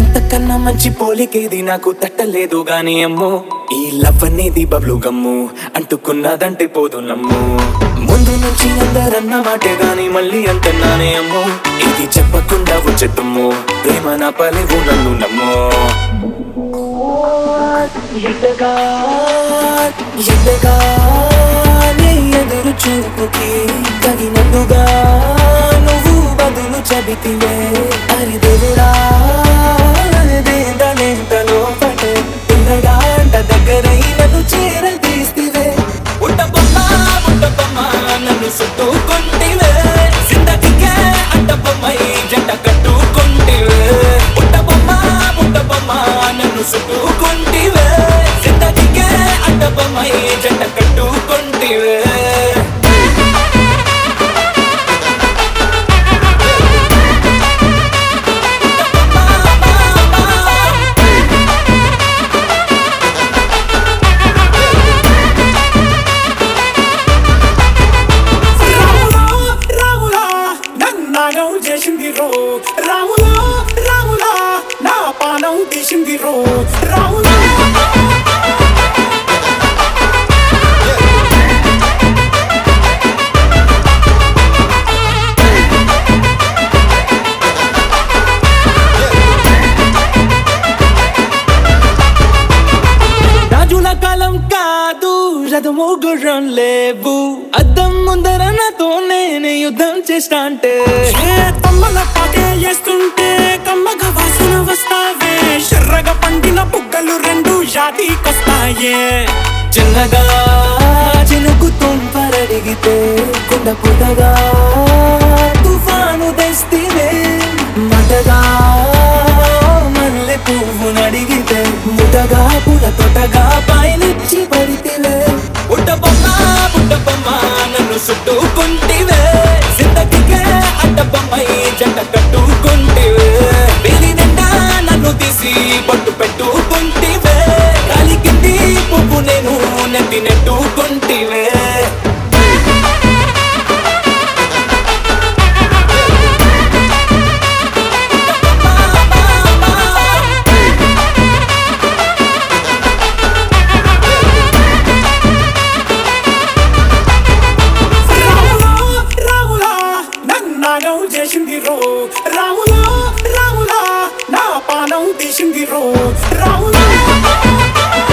అంతకన్నా మంచి పోలికేది నాకు తట్టలేదు గాని అమ్మో ఈ లవ్ అనేది బబ్లు గమ్ము అంటుకున్నదంటే పోదు నమ్ము ముందు నుంచి అందరన్న మాటే గాని మళ్ళీ అంటున్నానే అమ్మో ఇది చెప్పకుండా వచ్చేతుమ్ము ప్రేమ నా పలేవు నన్ను నమ్మో ఎండగా ఎండగా నీ ఎదురు చూపుకి తగినట్టుగా నువ్వు బదులు చెబితివే అరిదెవిరా అరిదేంటనేంటలో పటే పిల్లగా అంట దగ్గరై నన్ను చేరదీస్తివే ఉట్టబొమ్మ ఉట్టబొమ్మ నన్ను చుట్టుకుంటివే జిందగీకే అడ్డబొమ్మై జంట కట్టుకుంటివే ఉట్టబొమ్మ ఉట్టబొమ్మ నన్ను చుట్టుకుంటివే జిందగీకే అడ్డబొమ్మై జంట కట్టుకుంటివే రాములా రాములా నన్నాగం చేసింది రో రాములా రాములా నా పానం తీసింది రో రాములా రాజుల కాలం కాదు రథము గుర్రం లేవు అద్దం ముందర నాతో నేను యుద్ధం చేస్తా అంటే ఏ తమ్మల పాటే వేస్తుంటే కమ్మగ వాసన వస్తావే శర్రగా పండిన బుగ్గలు రెండు యాదికొస్తాయే చిన్నగా చినుకు తుంపరడిగితే కుండ పుటగా తుఫాను తెస్తివే మటగా మల్లె పువ్వు నడిగితే ముటగా పుల తొటగా పైనుచ్చి పడితివే ఉట్టబొమ్మ పుట్టబొమ్మ నన్ను చుట్టుకుంటివే జిందగీకే అడ్డబొమ్మై జంట కట్టుకుంటివే వేలి నిండా నన్ను తీసి పట్టు పెట్టుకుంటివే గాలి కింది పువ్వు నేను నెత్తి నెట్టుకుంటివే రాములా రాములా నన్నాగం చేసింది రో రాములా రాములా నా పానం తీసింది రో రాములా